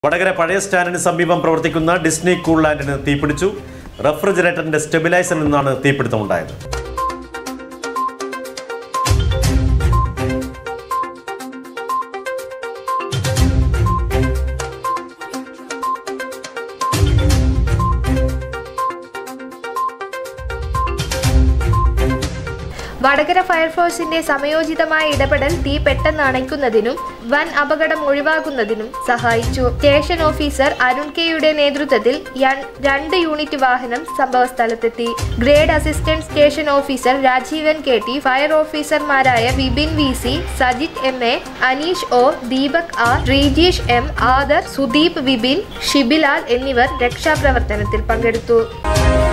വടകര പഴയ സ്റ്റാൻഡിന് സമീപം പ്രവർത്തിക്കുന്ന ഡിസ്നി കൂൾ ലാൻഡിന് തീപിടിച്ചു റെഫ്രിജറേറ്ററിന്റെ സ്റ്റെബിലൈസറിൽ നിന്നാണ് തീപിടുത്തമുണ്ടായത് വടകര ഫയർഫോഴ്സിന്റെ സമയോചിതമായ ഇടപെടൽ തീ പെട്ടെന്ന് അണയ്ക്കുന്നതിനും വൻ അപകടം ഒഴിവാക്കുന്നതിനും സഹായിച്ചു സ്റ്റേഷൻ ഓഫീസർ അരുൺ കെയുടെ നേതൃത്വത്തിൽ യൺ- രണ്ട് യൂണിറ്റ് വാഹനം സംഭവസ്ഥലത്തെത്തി grade assistant station officer Rajeevan K T fire ഓഫീസർമാരായ Vipin V C Sajith M A Aneesh O Deepak R Sreejish M ആദർ സുദീപ് വിപിൻ ഷിബിലാൽ എന്നിവർ രക്ഷാപ്രവർത്തനത്തിൽ പങ്കെടുത്തു